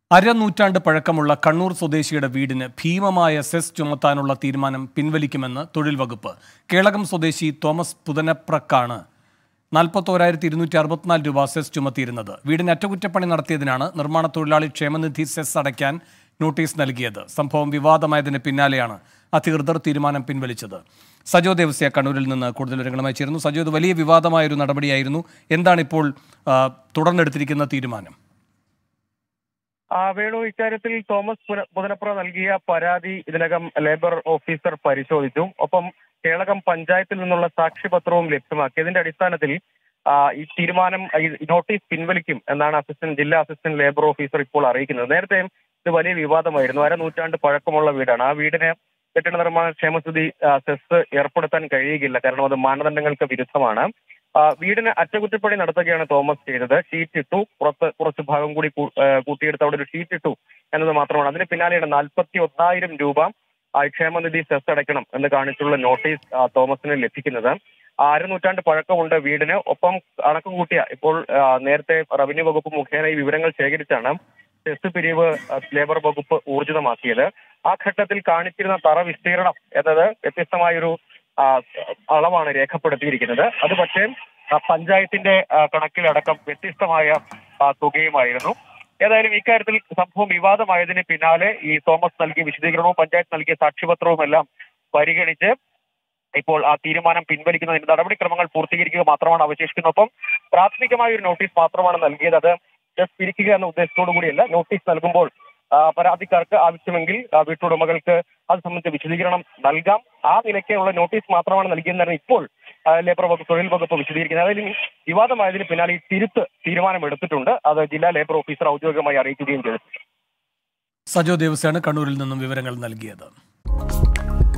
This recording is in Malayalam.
അരനൂറ്റാണ്ട് പഴക്കമുള്ള കണ്ണൂർ സ്വദേശിയുടെ വീടിന് ഭീമമായ സെസ് ചുമത്താനുള്ള തീരുമാനം പിൻവലിക്കുമെന്ന് തൊഴിൽ വകുപ്പ് കേളകം സ്വദേശി തോമസ് പുതനപ്രക്കാണ് നാൽപ്പത്തോരായിരത്തി ഇരുന്നൂറ്റി അറുപത്തിനാല് രൂപ സെസ് ചുമത്തിയിരുന്നത് വീടിന് അറ്റകുറ്റപ്പണി നടത്തിയതിനാണ് നിർമ്മാണ തൊഴിലാളി ക്ഷേമനിധി സെസ് അടയ്ക്കാൻ നോട്ടീസ് നൽകിയത് സംഭവം വിവാദമായതിന് പിന്നാലെയാണ് അധികൃതർ തീരുമാനം പിൻവലിച്ചത് സജോ ദേവസ്യ കണ്ണൂരിൽ നിന്ന് കൂടുതൽ വിവരങ്ങളുമായി ചേരുന്നു സജോ ഇത് വലിയ വിവാദമായൊരു നടപടിയായിരുന്നു എന്താണ് ഇപ്പോൾ ആ, തുടർന്നെടുത്തിരിക്കുന്ന തീരുമാനം ആ വേണു ഇക്കാര്യത്തിൽ തോമസ് പുന- പുതനപ്ര നൽകിയ പരാതി ഇതിനകം ലേബർ ഓഫീസർ പരിശോധിച്ചു ഒപ്പം കേളകം പഞ്ചായത്തിൽ നിന്നുള്ള സാക്ഷ്യപത്രവും ലഭ്യമാക്കി ഇതിന്റെ അടിസ്ഥാനത്തിൽ ആ, ഈ തീരുമാനം ഈ നോട്ടീസ് പിൻവലിക്കും എന്നാണ് അസിസ്റ്റന്റ് ജില്ലാ അസിസ്റ്റന്റ് ലേബർ ഓഫീസർ ഇപ്പോൾ അറിയിക്കുന്നത് നേരത്തെ ഇത് വലിയ വിവാദമായിരുന്നു അര നൂറ്റാണ്ട് പഴക്കമുള്ള വീടാണ് ആ വീടിന് കെട്ടിട നിർമ്മാണ ക്ഷേമസ്ഥിതി ആ, സെസ് ഏർപ്പെടുത്താൻ കഴിയുകയില്ല കാരണം അത് മാനദണ്ഡങ്ങൾക്ക് വിരുദ്ധമാണ് ആ, വീടിന് അറ്റകുറ്റപ്പണി നടത്തുകയാണ് തോമസ് ചെയ്തത് ഷീറ്റ് ഇട്ടു പുറത്ത് കുറച്ച് ഭാഗം കൂടി കൂ- ആ, കൂട്ടിയെടുത്ത് അവിടെ ഒരു ഷീറ്റ് ഇട്ടു എന്നത് മാത്രമാണ് അതിന് പിന്നാലെയാണ് നാൽപ്പത്തി ഒന്നായിരം രൂപ ആ, ക്ഷേമനിധി സെസ് അടയ്ക്കണം എന്ന് കാണിച്ചുള്ള നോട്ടീസ് ആ, തോമസിന് ലഭിക്കുന്നത് ആ, അരനൂറ്റാണ്ട് പഴക്കമുണ്ട് വീടിന് ഒപ്പം കണക്ക് കൂട്ടിയ ഇപ്പോൾ ആ, നേരത്തെ റവന്യൂ വകുപ്പ് മുഖേന ഈ വിവരങ്ങൾ ശേഖരിച്ചാണ് സെസ് പിരിവ് ആ, ലേബർ വകുപ്പ് ഊർജിതമാക്കിയത് ആ ഘട്ടത്തിൽ കാണിച്ചിരുന്ന തറ വിസ്തീർണം എന്നത് വ്യത്യസ്തമായൊരു ആ, അളവാണ് രേഖപ്പെടുത്തിയിരിക്കുന്നത് അത് പക്ഷേ ആ, പഞ്ചായത്തിന്റെ ആ, കണക്കിലടക്കം വ്യത്യസ്തമായ ആ, തുകയുമായിരുന്നു ഏതായാലും ഇക്കാര്യത്തിൽ സംഭവം വിവാദമായതിന് പിന്നാലെ ഈ തോമസ് നൽകിയ വിശദീകരണവും പഞ്ചായത്ത് നൽകിയ സാക്ഷ്യപത്രവും എല്ലാം പരിഗണിച്ച് ഇപ്പോൾ ആ തീരുമാനം പിൻവലിക്കുന്നതിന് നടപടിക്രമങ്ങൾ പൂർത്തീകരിക്കുക മാത്രമാണ് അവശേഷിക്കുന്നത് ഒപ്പം പ്രാഥമികമായ ഒരു നോട്ടീസ് മാത്രമാണ് നൽകിയത് അത് ജസ്റ്റ് പിരിക്കുക എന്ന ഉദ്ദേശത്തോടു കൂടിയല്ല നോട്ടീസ് നൽകുമ്പോൾ ആ, പരാതിക്കാർക്ക് ആവശ്യമെങ്കിൽ ആ, വീട്ടുടമകൾക്ക് അത് സംബന്ധിച്ച വിശദീകരണം നൽകാം ആ നിലയ്ക്കുള്ള നോട്ടീസ് മാത്രമാണ് നൽകിയെന്നാണ് ഇപ്പോൾ ആ, ലേബർ വകുപ്പ് തൊഴിൽ വകുപ്പ് വിശദീകരിക്കുന്നത് അതായത് ഈ വിവാദമായതിന് പിന്നാലെ ഈ തിരുത്ത് തീരുമാനം എടുത്തിട്ടുണ്ട് അത് ജില്ലാ ലേബർ ഓഫീസർ ഔദ്യോഗികമായി അറിയിക്കുകയും ചെയ്തു സജോ ദേവസ്യാണ് കണ്ണൂരിൽ നിന്നും വിവരങ്ങൾ നൽകിയത്